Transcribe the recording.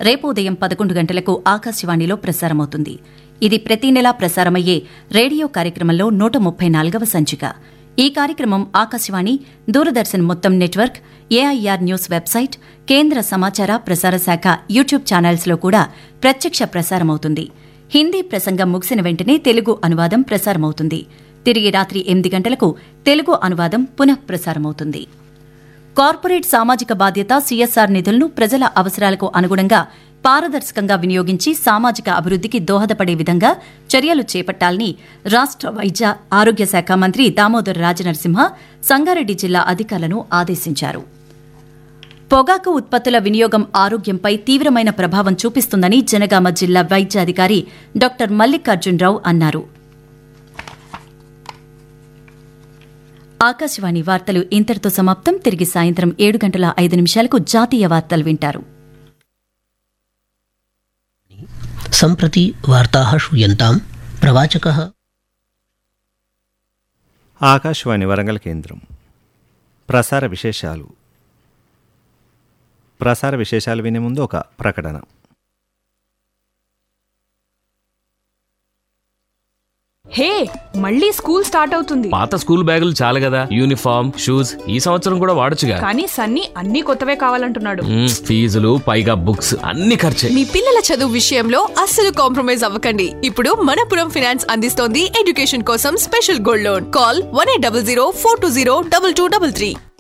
రేపు ఉదయం పదకొండు గంటలకు ఆకాశవాణిలో ప్రసారమవుతుంది ఇది ప్రతి నెలా ప్రసారమయ్యే రేడియో కార్యక్రమంలో నూట ముప్పై నాలుగవ సంచిక ఈ కార్యక్రమం ఆకాశవాణి దూరదర్శన్ మొత్తం నెట్వర్క్ ఏఐఆర్ న్యూస్ వెబ్సైట్ కేంద్ర సమాచార ప్రసార శాఖ యూట్యూబ్ ఛానల్స్లో కూడా ప్రత్యక్ష ప్రసారమవుతుంది హిందీ ప్రసంగం ముగిసిన వెంటనే తెలుగు అనువాదం ప్రసారమవుతుంది తిరిగి రాత్రి ఎనిమిది గంటలకు తెలుగు అనువాదం పునః ప్రసారమవుతుంది కార్పొరేట్ సామాజిక బాధ్యత సీఎస్ఆర్ నిధులను ప్రజల అవసరాలకు అనుగుణంగా పారదర్శకంగా వినియోగించి సామాజిక అభివృద్దికి దోహదపడే విధంగా చర్యలు చేపట్టాలని రాష్ట వైద్య ఆరోగ్య శాఖ మంత్రి దామోదర్ రాజనరసింహ సంగారెడ్డి జిల్లా అధికారులను ఆదేశించారు పొగాకు ఉత్పత్తుల వినియోగం ఆరోగ్యంపై తీవ్రమైన ప్రభావం చూపిస్తుందని జనగామ జిల్లా వైద్యాధికారి డాక్టర్ మల్లికార్జునరావు అన్నారు ఆకాశవాణి వార్తలు ఇంతటితో సమాప్తం తిరిగి సాయంత్రం ఏడు గంటల ఐదు నిమిషాలకు జాతీయ వార్తలు వింటారు सम्प्रति वार्ताः श्रूयन्ताम् प्रवाचकः ఆకాశవాణి వరంగల్ కేంద్రం ప్రసార విశేషాలు ప్రసార విశేషాలు వినే ముందు ఒక ప్రకటన హే మళ్ళీ స్కూల్ స్టార్ట్ అవుతుంది పాత స్కూల్ బ్యాగులు చాలు కదా యూనిఫామ్ షూస్ ఈ సంవత్సరం కూడా వాడొచ్చుగా కానీ సన్నీ అన్ని కొత్తవే కావాలంటున్నాడు మ్మ్, ఫీజులు పైగా బుక్స్ అన్ని ఖర్చే మీ పిల్లల చదువు విషయంలో అస్సలు కాంప్రమైజ్ అవ్వకండి ఇప్పుడు మనపురం ఫైనాన్స్ అందిస్తోంది ఎడ్యుకేషన్ కోసం special gold loan call one eight double zero four two zero double two double three